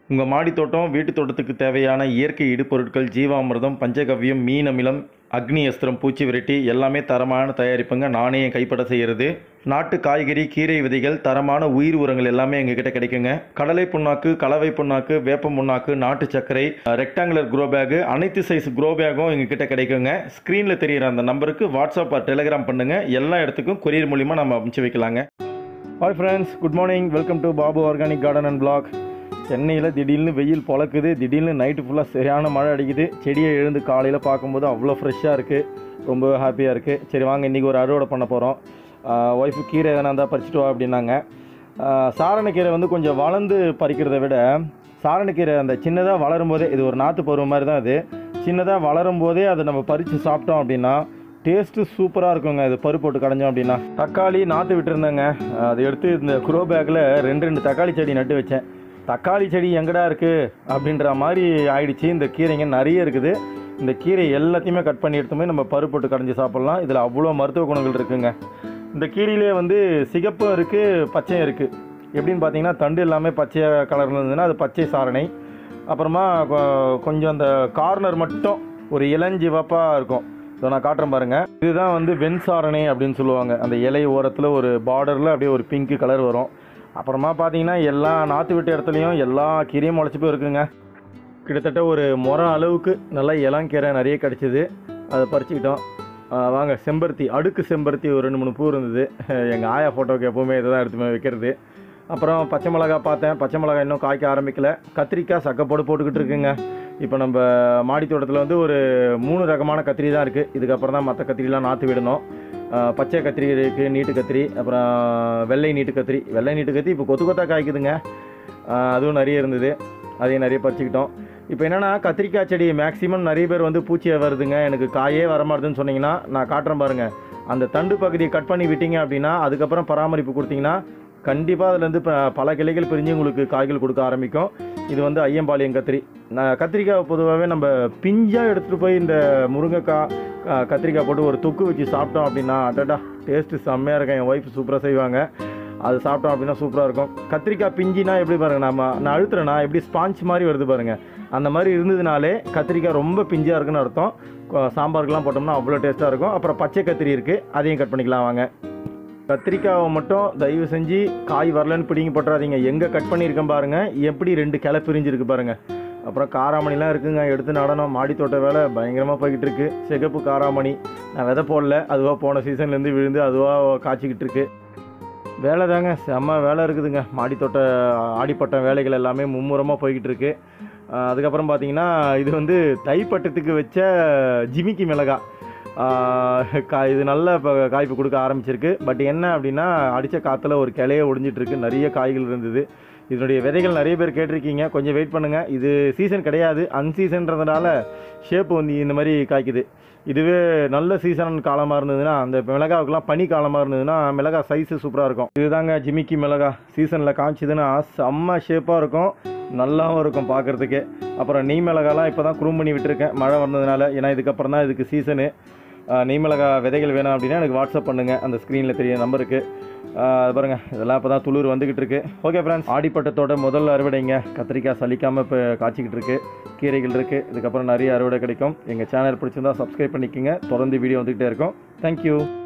உங்கள் மாடி தோட்டம் வீட்டு தோட்டத்துக்கு தேவையான இயற்கை இடுபொருட்கள் ஜீவாமிர்தம் பஞ்சகவ்யம் மீன் அமிலம் அக்னி அஸ்திரம் பூச்சி விரட்டி எல்லாமே தரமான தயாரிப்புங்க நானே என் கைப்பட செய்கிறது நாட்டு காய்கறி கீரை விதைகள் தரமான உயிர் உரங்கள் எல்லாமே எங்ககிட்ட கிடைக்குங்க கடலை புண்ணாக்கு கலவை புண்ணாக்கு வேப்ப புண்ணாக்கு நாட்டு சர்க்கரை ரெக்டாங்குலர் க்ரோ பேக்கு அனைத்து சைஸ் க்ரோ பேக்கும் எங்ககிட்ட கிடைக்குங்க ஸ்க்ரீனில் தெரியிற அந்த நம்பருக்கு வாட்ஸ்அப் ஆர் டெலிகிராம் பண்ணுங்கள் எல்லா இடத்துக்கும் கொரியர் மூலிமா நம்ம அனுப்பிச்சு வைக்கலாங்க hi friends good morning welcome to Babu organic garden and blog சென்னையில் திடீர்னு வெயில் பொழக்குது திடீர்னு நைட்டு ஃபுல்லாக சரியான மழை அடிக்குது செடியை எழுந்து காலையில் பார்க்கும்போது அவ்வளோ ஃப்ரெஷ்ஷாக இருக்குது ரொம்ப ஹாப்பியாக இருக்குது சரி வாங்க இன்றைக்கி ஒரு அறுவடை பண்ண போகிறோம் ஒய்ஃபு கீரை எதனா இருந்தால் பறிச்சுட்டு வா அப்படின்னாங்க ஆஹ் சாரணக்கீரை வந்து கொஞ்சம் வளர்ந்து பறிக்கிறத விட சாரணக்கீரை அந்த சின்னதாக வளரும் போதே இது ஒரு நாற்று பருவம் மாதிரி தான் இது சின்னதாக வளரும் போதே அதை நம்ம பறித்து சாப்பிட்டோம் அப்படின்னா டேஸ்ட்டு சூப்பராக இருக்குங்க இது பருப்பு போட்டு கடைஞ்சோம் அப்படின்னா தக்காளி நாற்று விட்டுருந்தேங்க அதை எடுத்து இந்த குரோ பேக்கில் ரெண்டு ரெண்டு தக்காளி செடி நட்டு வச்சேன் தக்காளி செடி எங்கடா இருக்குது அப்படின்ற மாதிரி ஆயிடுச்சு இந்த கீரைங்க நிறைய இருக்குது இந்த கீரை எல்லாத்தையுமே கட் பண்ணி எடுத்து போய் நம்ம பருப்பு போட்டு கடைஞ்சி சாப்பிட்லாம் இதில் அவ்வளோ மருத்துவ குணங்கள் இருக்குங்க இந்த கீரையிலே வந்து சிகப்பும் இருக்குது பச்சையும் இருக்குது எப்படின்னு பார்த்தீங்கன்னா தண்டு எல்லாமே பச்சை கலரில் இருந்ததுன்னா அது பச்சை சாரணை அப்புறமா கொ- கொஞ்சம் அந்த கார்னர் மட்டும் ஒரு இளஞ்சிவப்பாக இருக்கும் ஸோ நான் காட்டுறேன் பாருங்க இதுதான் வந்து வெண்சாரணை அப்படின்னு சொல்லுவாங்க அந்த இலை ஓரத்தில் ஒரு பார்டரில் அப்படியே ஒரு பிங்க் கலர் வரும் அப்புறமா பார்த்தீங்கன்னா எல்லா நாற்று விட்ட இடத்துலையும் எல்லா கீரையும் முளைச்சி போய் இருக்குங்க கிட்டத்தட்ட ஒரு முறை அளவுக்கு நல்லா இளங்கீரை நிறைய கிடச்சிது அதை பறிச்சுக்கிட்டோம் ஆ, வாங்க செம்பருத்தி அடுக்கு செம்பருத்தி ஒரு ரெண்டு மூணு பூ இருந்தது எங்கள் ஆயா ஃபோட்டோக்கு எப்போவுமே இதை தான் எடுத்து போய் வைக்கிறது அப்புறம் பச்சை மிளகா பார்த்தேன் பச்சை மிளகா இன்னும் காய்க்க ஆரம்பிக்கல கத்திரிக்காய் சக்கப்போடு போட்டுக்கிட்டு இருக்குங்க இப்போ நம்ம மாடி தோட்டத்தில் வந்து ஒரு மூணு ரகமான கத்திரி தான் இருக்குது இதுக்கப்புறம் தான் மற்ற கத்திரிலாம் நாற்று விடணும் ஆ, பச்சை கத்திரி இருக்குது நீட்டு கத்திரி அப்புறம் வெள்ளை நீட்டு கத்திரி வெள்ளை நீட்டு கத்திரி இப்போ கொத்து கொத்தா காய்க்குதுங்க ஆ, அதுவும் நிறைய இருந்தது அதையும் நிறைய பறிச்சுக்கிட்டோம் இப்போ என்னென்னா கத்திரிக்காய் செடி மேக்ஸிமம் நிறைய பேர் வந்து பூச்சியை வருதுங்க எனக்கு காயே வரமாட்டுதுன்னு சொன்னீங்கன்னா நான் காட்டுறேன் பாருங்கள் அந்த தண்டு பகுதியை கட் பண்ணி விட்டீங்க அப்படின்னா அதுக்கப்புறம் பராமரிப்பு கொடுத்தீங்கன்னா கண்டிப்பாக அதுலேருந்து இப்போ பல கிளைகள் பிரிஞ்சு உங்களுக்கு காய்கள் கொடுக்க ஆரம்பிக்கும் இது வந்து ஐயம்பாளையம் கத்திரி நான் கத்திரிக்காய் பொதுவாகவே நம்ம பிஞ்சாக எடுத்துகிட்டு போய் இந்த முருங்கைக்காய் க- கத்திரிக்காய் போட்டு ஒரு தொக்கு வச்சு சாப்பிட்டோம் அப்படின்னா அடடா டேஸ்ட்டு செம்மையாக இருக்கும் என் ஒய்ஃப் சூப்பராக செய்வாங்க அது சாப்பிட்டோம் அப்படின்னா சூப்பராக இருக்கும் கத்திரிக்காய் பிஞ்சினா எப்படி பாருங்க நம்ம நான் அழுத்துறேன்னா எப்படி ஸ்பாஞ்ச் மாதிரி வருது பாருங்க அந்த மாதிரி இருந்ததுனாலே கத்திரிக்காய் ரொம்ப பிஞ்சாக இருக்குன்னு அர்த்தம் கொ- சாம்பாருக்கெல்லாம் போட்டோம்னா அவ்வளோ டேஸ்ட்டாக இருக்கும் அப்புறம் பச்சை கத்திரி இருக்குது அதையும் கட் பண்ணிக்கலாம் வாங்க கத்திரிக்காவை மட்டும் தயவு செஞ்சு காய் வரலன்னு பிடிங்கி போட்டுறாதீங்க எங்கே கட் பண்ணியிருக்கேன் பாருங்க எப்படி ரெண்டு கிளை பிரிஞ்சிருக்கு பாருங்க அப்புறம் காராமணிலாம் இருக்குங்க எடுத்து நடனம் மாடி தோட்ட வேலை பயங்கரமாக போய்கிட்டு இருக்கு சிகப்பு காராமணி நான் விதை போடல அதுவாக போன சீசன்லேருந்து விழுந்து அதுவாக காய்ச்சிக்கிட்டு இருக்கு வேலை தாங்க செம்ம வேலை இருக்குதுங்க மாடி தோட்ட ஆடிப்பட்டம் வேலைகள் எல்லாமே மும்முரமாக போய்கிட்டு இருக்கு ஆஹ் அதுக்கப்புறம் பார்த்தீங்கன்னா இது வந்து தைப்பட்டத்துக்கு வச்ச ஜிமிக்கி மிளகா ஆஹ் கா இது நல்ல இப்போ காய்ப்பு கொடுக்க ஆரம்பிச்சிருக்கு பட் என்ன அப்படின்னா அடித்த காற்றுல ஒரு கிளைய ஒடிஞ்சிட்டு இருக்கு நிறைய காய்கள் இருந்தது இதனுடைய விதைகள் நிறைய பேர் கேட்டிருக்கீங்க கொஞ்சம் வெயிட் பண்ணுங்கள் இது சீசன் கிடையாது அன்சீசன்றதுனால ஷேப் வந்து இந்த மாதிரி காய்க்குது இதுவே நல்ல சீசன் காலமாக இருந்ததுன்னா அந்த மிளகாவுக்குலாம் பனி காலமாக இருந்ததுன்னா மிளகா சைஸு சூப்பராக இருக்கும் இதுதாங்க ஜிமிக்கி மிளகா சீசனில் காய்ச்சிதுன்னா செம்ம ஷேப்பாக இருக்கும் நல்லாவும் இருக்கும் பார்க்குறதுக்கு அப்புறம் நெய் மிளகாலாம் இப்போ தான் குரூம் பண்ணி விட்டுருக்கேன் மழை வந்ததுனால ஏன்னா இதுக்கப்புறம் தான் இதுக்கு சீசனு நெய் மிளகா விதைகள் வேணும் அப்படின்னா எனக்கு வாட்ஸ்அப் பண்ணுங்கள் அந்த ஸ்க்ரீனில் தெரிய நம்பருக்கு அது பாருங்கள் இதெல்லாம் இப்போ தான் துளிர் வந்துக்கிட்டு இருக்கு ஓகே ஃப்ரெண்ட்ஸ் ஆடிப்பட்டத்தோட முதல் அறுவடைங்க கத்திரிக்காய் சலிக்காமல் இப்போ காய்ச்சிக்கிட்டு இருக்கு கீரைகள் இருக்குது இதுக்கப்புறம் நிறைய அறுவடை கிடைக்கும் எங்கள் சேனல் பிடிச்சிருந்தா சப்ஸ்கிரைப் பண்ணிக்கோங்க தொடர்ந்து வீடியோ வந்துக்கிட்டே இருக்கும் தேங்க்யூ